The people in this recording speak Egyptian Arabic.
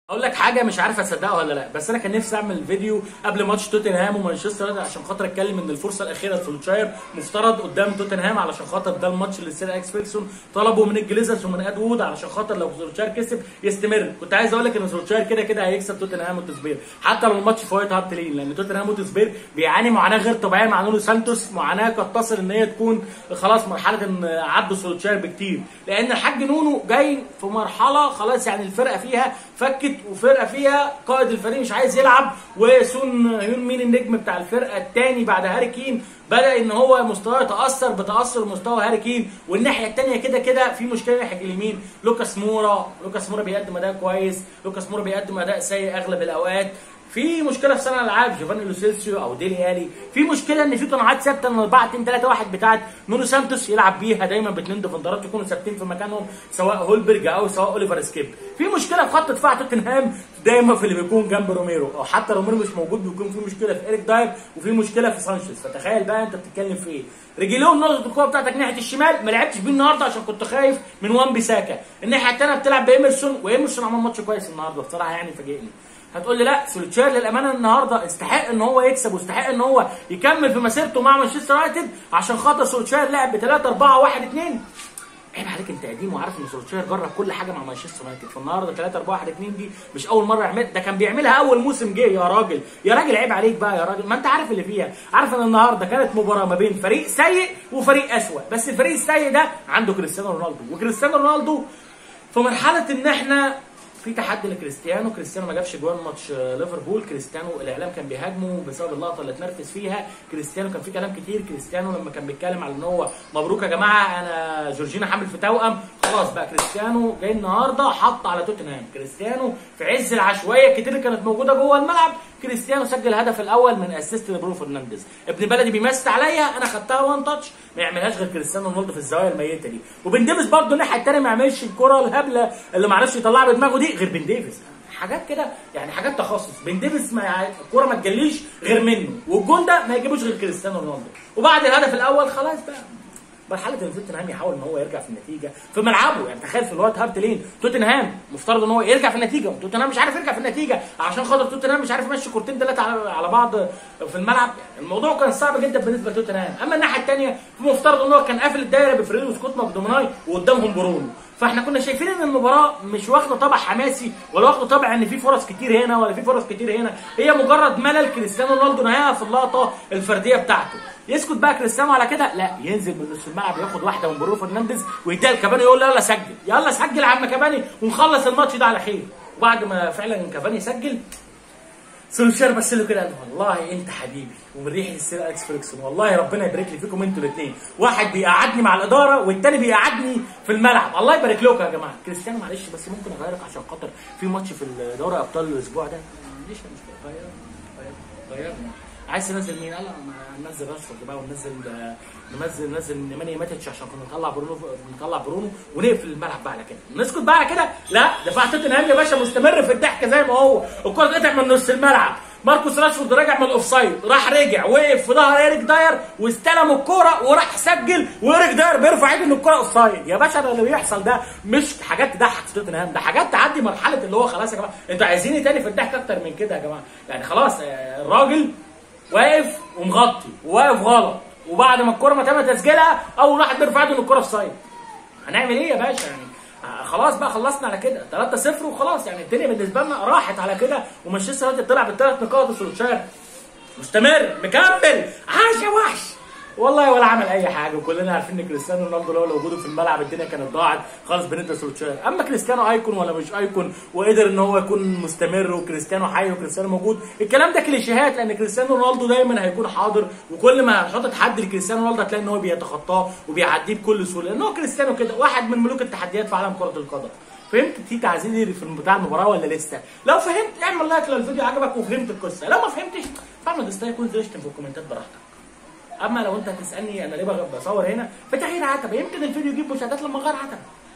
اقول لك حاجه مش عارف اصدقها ولا لا بس انا كان نفسي اعمل فيديو قبل ماتش توتنهام ومانشستر يونايتد عشان خاطر اتكلم ان الفرصه الاخيره لسولشاير مفترض قدام توتنهام علشان خاطر ده الماتش اللي سير اكس فيرسون طلبه من الجليزرز ومن اد وود علشان خاطر لو سولشاير كسب يستمر كنت عايز اقول لك ان سولشاير كده كده هيكسب توتنهام وتسبير حتى لو الماتش في وايت هارت لين لان توتنهام وتسبير بيعاني معاناه غير طبيعيه مع نونو سانتوس معاناه قد تصل ان هي تكون خلاص مرحله ان عدوا سولشاير بكتير لان الحاج نونو جاي في مرحله خلاص يعني الفرقه فيها فكت وفرقه فيها قائد الفريق مش عايز يلعب وسون هيون مين النجم بتاع الفرقه الثاني بعد هاري كين بدا ان هو مستواه يتاثر بتاثر مستوى هاري كين والناحيه الثانيه كده كده في مشكله ناحيه اليمين لوكاس مورا لوكاس مورا بيقدم اداء كويس لوكاس مورا بيقدم اداء سيء اغلب الاوقات في مشكله في صنع الالعاب جوفاني لوسيلسيو او ديلي الي في مشكله ان في قناعات ثابته ان 4 2 3 1 بتاعت نونو سانتوس يلعب بيها دايما باثنين ديفندرات يكونوا ثابتين في مكانهم سواء هولبرج او سواء اوليفر سكيب في مشكله في خط دفاع توتنهام دايما في اللي بيكون جنب روميرو او حتى روميرو مش موجود بيكون في مشكله في ايريك داير وفي مشكله في سانشيز فتخيل بقى انت بتتكلم في ايه رجليهم نقطه القوه بتاعتك ناحيه الشمال ما لعبتش بيه النهارده عشان كنت خايف من وان بيساكا الناحيه الثانيه بتلعب بايمرسون وايمرسون عمل ماتش كويس النهارده بصراحه يعني فاجئني هتقول لي لا سولتشير للامانه النهارده استحق ان هو يكسب واستحق ان هو يكمل في مسيرته مع مانشستر يونايتد عشان خاطر سولتشير لعب ب 3 4 1 2 عيب عليك انت قديم وعارف ان سولتشير جرب كل حاجه مع مانشستر يونايتد فالنهارده 3 4 1 2 دي مش اول مره يعمل ده كان بيعملها اول موسم جه يا راجل يا راجل عيب عليك بقى يا راجل ما انت عارف اللي فيها عارف ان النهارده كانت مباراه ما بين فريق سيء وفريق اسوء بس الفريق السيء ده عنده كريستيانو رونالدو وكريستيانو رونالدو في مرحله ان احنا في تحدي لكريستيانو كريستيانو ما جابش جوان ماتش ليفربول كريستيانو الاعلام كان بيهاجمه بسبب اللقطه اللي اتنرفز فيها كريستيانو كان في كلام كتير كريستيانو لما كان بيتكلم على ان هو مبروك يا جماعه انا جورجينا حامل في توأم خلاص بقى كريستيانو جاي النهارده حط على توتنهام كريستيانو في عز العشوائيه الكتير اللي كانت موجوده جوه الملعب كريستيانو سجل الهدف الاول من اسيست لبرونو فرنانديز ابن بلدي بيمست عليا انا خدتها وان تاتش ما يعملهاش غير كريستيانو رونالدو في الزاويه الميته دي وبن ديفيس برضه الناحيه الثانيه ما يعملش الكره الهبله اللي ما عرفش يطلعها بدماغه دي غير بن ديفيس حاجات كده يعني حاجات تخصص بن ديفيس ما الكوره ما تجليش غير منه والجون ده ما يجيبوش غير كريستيانو رونالدو وبعد الهدف الاول خلاص بقى مرحله ان توتنهام يحاول ان هو يرجع في النتيجه في ملعبه يعني تخيل في الوقت هارت لين توتنهام مفترض ان هو يرجع في النتيجه توتنهام مش عارف يرجع في النتيجه عشان خاطر توتنهام مش عارف يمشي كورتين ثلاثه على على بعض في الملعب الموضوع كان صعب جدا بالنسبه لتوتنهام اما الناحيه الثانيه مفترض ان هو كان قافل الدايره بفريدو وسكوت ماكدومناي وقدامهم برونو فاحنا كنا شايفين ان المباراه مش واخده طابع حماسي ولا واخده طابع ان في فرص كتير هنا ولا في فرص كتير هنا هي مجرد ملل كريستيانو رونالدو نهاها في اللقطه الفرديه بتاعته يسكت بقى كريستيانو على كده لا ينزل من نص الملعب ياخد واحده من برونو فرنانديز ويديها لكافاني يقول له يلا سجل يلا سجل يا عم كافاني ونخلص الماتش ده على خير وبعد ما فعلا كافاني سجل سولشير بس له كده قال والله انت حبيبي ومن ريحه السير اليكس فريكسون والله ربنا يبارك لي فيكم انتوا الاثنين واحد بيقعدني مع الاداره والتاني بيقعدني في الملعب الله يبارك لكم يا جماعه كريستيانو معلش بس ممكن اغيرك عشان خاطر في ماتش في دوري ابطال الاسبوع ده معلش مش غير غير غيرنا عايز تنزل مين؟ قال ننزل راشفورد بقى وننزل ننزل ننزل نيمانيا ماتش عشان كنا نطلع برونو نطلع برونو ونقفل الملعب بقى على كده نسكت بقى على كده لا دفاع توتنهام يا باشا مستمر في الضحك زي ما هو الكره اتقطع من نص الملعب ماركوس راشفورد راجع من الاوفسايد راح رجع وقف في ظهر ايريك داير واستلم الكوره وراح سجل وايريك داير بيرفع ايده ان الكوره اوفسايد يا باشا ده اللي بيحصل ده مش حاجات تضحك في توتنهام ده حاجات تعدي مرحله اللي هو خلاص يا جماعه انتوا عايزيني تاني في الضحك اكتر من كده يا جماعه يعني خلاص الراجل واقف ومغطي وواقف غلط وبعد ما الكوره ما تم تسجيلها اول واحد بيرفع ايده ان الكوره في سايد هنعمل ايه يا باشا يعني آه خلاص بقى خلصنا على كده 3-0 وخلاص يعني الدنيا بالنسبه لنا راحت على كده ومانشستر يونايتد طلع بالثلاث نقاط وسولشاير مستمر مكمل عاش يا وحش والله ولا عمل اي حاجه وكلنا عارفين ان كريستيانو رونالدو لو وجوده في الملعب الدنيا كانت ضاعت خالص بالنسبه لسولشاير اما كريستيانو ايكون ولا مش ايكون وقدر ان هو يكون مستمر وكريستيانو حي وكريستيانو موجود الكلام ده كليشيهات لان كريستيانو رونالدو دايما هيكون حاضر وكل ما هنحط تحدي لكريستيانو رونالدو هتلاقي ان هو بيتخطاه وبيعديه بكل سهوله لان هو كريستيانو كده واحد من ملوك التحديات في عالم كره القدم فهمت في تعزيزي في بتاع المباراه ولا لسه؟ لو فهمت اعمل لايك لو الفيديو عجبك وفهمت القصه، لو ما فهمتش فاعمل ديسلايك وانزل اشتم في الكومنتات براحتك. اما لو انت هتسالني انا ليه بصور هنا فتغيير عتبه يمكن الفيديو يجيب مشاهدات لما اغير عتبه